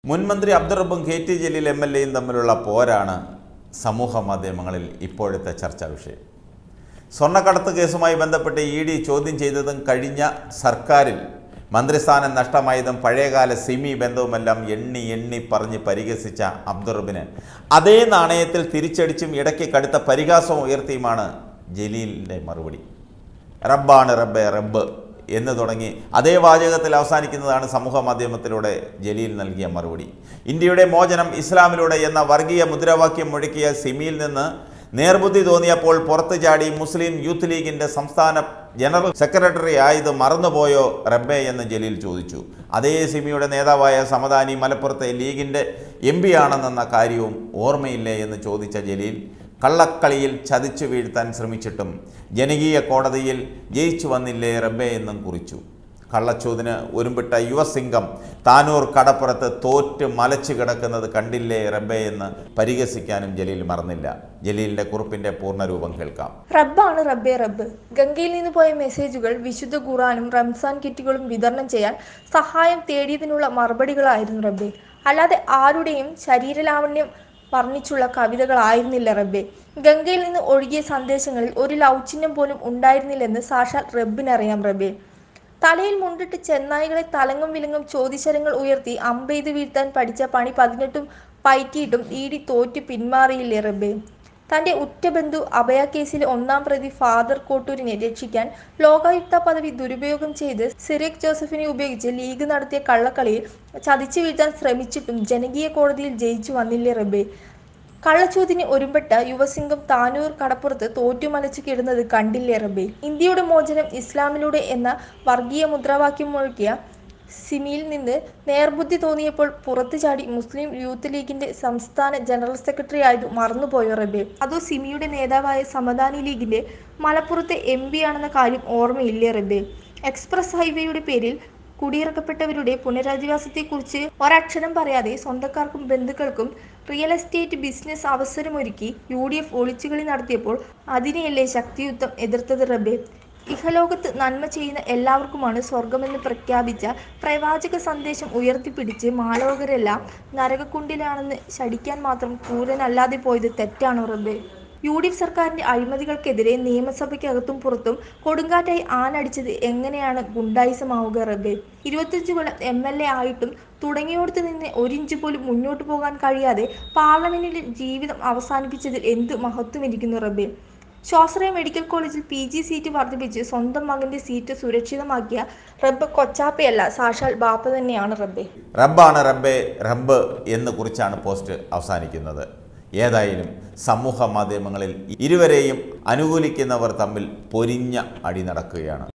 മുൻമന്ത്രി അബ്ദുറബും K T Jaleel M L എയും തമ്മിലുള്ള പോരാണ് സമൂഹ മാധ്യമങ്ങളിൽ ഇപ്പോഴത്തെ ചർച്ചാ വിഷയം സ്വർണ്ണക്കടത്ത് കേസുമായി ബന്ധപ്പെട്ട് ഇ ഡി ചോദ്യം ചെയ്തതും കഴിഞ്ഞ സർക്കാരിൽ മന്ത്രിസ്ഥാനം നഷ്ടമായതും പഴയകാല സിമി ബന്ധവുമെല്ലാം എണ്ണി എണ്ണി പറഞ്ഞ് പരിഹസിച്ച അബ്ദുറബിന് അതേ നാണയത്തിൽ തിരിച്ചടിച്ചും ഇടയ്ക്ക് കടുത്ത പരിഹാസവും ഉയർത്തിയുമാണ് ജലീലിൻ്റെ മറുപടി റബ്ബാണ് റബ്ബെ റബ്ബ് എന്ന് തുടങ്ങി അതേ വാചകത്തിൽ അവസാനിക്കുന്നതാണ് സമൂഹ മാധ്യമത്തിലൂടെ ജലീൽ നൽകിയ മറുപടി ഇന്ത്യയുടെ മോചനം ഇസ്ലാമിലൂടെ എന്ന വർഗീയ മുദ്രാവാക്യം മുഴക്കിയ സിമിയിൽ നിന്ന് നേർബുദ്ധി തോന്നിയപ്പോൾ പുറത്തു ചാടി മുസ്ലിം യൂത്ത് ലീഗിൻ്റെ സംസ്ഥാന ജനറൽ സെക്രട്ടറി ആയത് മറന്നുപോയോ റബ്ബെ എന്ന് ജലീൽ ചോദിച്ചു അതേ സിമിയുടെ നേതാവായ സമദാനി മലപ്പുറത്തെ ലീഗിൻ്റെ എം പി ആണെന്നെന്ന കാര്യവും ഓർമ്മയില്ലേ എന്ന് ചോദിച്ച ജലീൽ കള്ളക്കളിയിൽ ചതിച്ചു വീഴ്ത്താൻ ശ്രമിച്ചിട്ടും ജനകീയ കോടതിയിൽ ജയിച്ചു വന്നില്ലേ റബ്ബെ എന്നും കുറിച്ചു കള്ളച്ചൂതിന് ഒരുമ്പിട്ട യുവസിംഗം താനൂർ കടപ്പുറത്ത് തോറ്റ് മലച്ചു കിടക്കുന്നത് കണ്ടില്ലേ റബ്ബെ എന്ന് പരിഹസിക്കാനും ജലീൽ മറന്നില്ല ജലീലിന്റെ കുറിപ്പിന്റെ പൂർണ്ണരൂപം കേൾക്കാം റബ്ബാണ് റബ്ബേ റബ്ബ് ഗംഗയിൽ നിന്ന് പോയ മെസ്സേജുകൾ വിശുദ്ധ ഖുറാനും റംസാൻ കിറ്റുകളും വിതരണം ചെയ്യാൻ സഹായം തേടിയതിനുള്ള മറുപടികളായിരുന്നു റബ്ബേ അല്ലാതെ ആരുടെയും ശരീരലാവണ്യം വർണ്ണിച്ചുള്ള കവിതകളായിരുന്നില്ല റബ്ബെ ഗംഗയിൽ നിന്ന് ഒഴുകിയ സന്ദേശങ്ങളിൽ ഒരു ലൗചിഹ്നം പോലും ഉണ്ടായിരുന്നില്ലെന്ന് സാക്ഷാൽ റബ്ബിനറിയാം റബ്ബെ തലയിൽ മുണ്ടിട്ട് ചെന്നായികളെ തലങ്ങും വിലങ്ങും ചോദിശരങ്ങൾ ഉയർത്തി അമ്പെയ്ത് വീഴ്ത്താൻ പഠിച്ച പണി പതിനെട്ടും പയറ്റിയിട്ടും ഈടി തോറ്റ് പിന്മാറിയില്ലേ റബ്ബെ തന്റെ ഉറ്റ ബന്ധു അഭയ കേസിലെ ഒന്നാം പ്രതി ഫാദർ കോട്ടൂരിനെ രക്ഷിക്കാൻ ലോകായുക്ത പദവി ദുരുപയോഗം ചെയ്ത് സിറിയക് ജോസഫിനെ ഉപയോഗിച്ച് ലീഗ് നടത്തിയ കള്ളക്കളിയിൽ ചതിച്ചു വീഴ്ത്താൻ ശ്രമിച്ചിട്ടും ജനകീയ കോടതിയിൽ ജയിച്ചു വന്നില്ലേ റബ്ബെ കള്ളച്ചോദിന് ഒരുമ്പെട്ട യുവസിംഗം താനൂർ കടപ്പുറത്ത് തോറ്റുമലച്ച് കിടന്നത് കണ്ടില്ലേ റബ്ബെ ഇന്ത്യയുടെ മോചനം ഇസ്ലാമിലൂടെ എന്ന വർഗീയ മുദ്രാവാക്യം മുഴക്കിയ സിമിയിൽ നിന്ന് നേർബുദ്ധി തോന്നിയപ്പോൾ പുറത്തു ചാടി മുസ്ലിം യൂത്ത് ലീഗിന്റെ സംസ്ഥാന ജനറൽ സെക്രട്ടറി ആയത് മറന്നുപോയോ റബ്ബെ അതോ സിമിയുടെ നേതാവായ സമദാനി ലീഗിന്റെ മലപ്പുറത്തെ എം പി ആണെന്ന കാര്യം ഓർമ്മയില്ലേ റബ്ബെ എക്സ്പ്രസ് ഹൈവേയുടെ പേരിൽ കുടിയിറക്കപ്പെട്ടവരുടെ പുനരധിവാസത്തെക്കുറിച്ച് ഒരക്ഷരം പറയാതെ സ്വന്തക്കാർക്കും ബന്ധുക്കൾക്കും റിയൽ എസ്റ്റേറ്റ് ബിസിനസ് അവസരമൊരുക്കി യു ഡി എഫ് ഒളിച്ചുകളി നടത്തിയപ്പോൾ അതിനെയല്ലേ ശക്തിയുദ്ധം എതിർത്തത് റബ്ബെ ഇഹലോകത്ത് നന്മ ചെയ്യുന്ന എല്ലാവർക്കുമാണ് സ്വർഗമെന്ന് പ്രഖ്യാപിച്ച പ്രവാചക സന്ദേശം ഉയർത്തിപ്പിടിച്ച് മാലോകരെല്ലാം നരകക്കുണ്ടിലാണെന്ന് ശടിക്കാൻ മാത്രം ക്രൂരനല്ലാതെ പോയത് തെറ്റാണോ റബ്ബെ യു ഡി എഫ് സർക്കാരിന്റെ അഴിമതികൾക്കെതിരെ നിയമസഭയ്ക്കകത്തും പുറത്തും കൊടുങ്കാറ്റായി ആനടിച്ചത് എങ്ങനെയാണ് ഗുണ്ടായിസമാവുക റബ്ബെ ഇരുപത്തഞ്ച് കൊല്ലം എം എൽ എ ആയിട്ടും തുടങ്ങിയോടത്ത് നിന്ന് ഒരിഞ്ച് പോലും മുന്നോട്ട് പോകാൻ കഴിയാതെ പാർലമെന്റിൽ ജീവിതം അവസാനിപ്പിച്ചതിൽ എന്ത് മഹത്വം ഇരിക്കുന്നു റബ്ബെ സ്വാശ്രയ മെഡിക്കൽ കോളേജിൽ പി ജി സീറ്റ് വർദ്ധിപ്പിച്ച് സ്വന്തം മകന്റെ സീറ്റ് സുരക്ഷിതമാക്കിയ റബ്ബ് കൊച്ചാപ്പയല്ല സാക്ഷാൽ ബാപ്പ തന്നെയാണ് റബ്ബെ റബ്ബാണ് റബ്ബെ റബ്ബ് എന്ന് കുറിച്ചാണ് പോസ്റ്റ് അവസാനിക്കുന്നത് ഏതായാലും സമൂഹ മാധ്യമങ്ങളിൽ ഇരുവരെയും അനുകൂലിക്കുന്നവർ തമ്മിൽ പൊരിഞ്ഞ അടി നടക്കുകയാണ്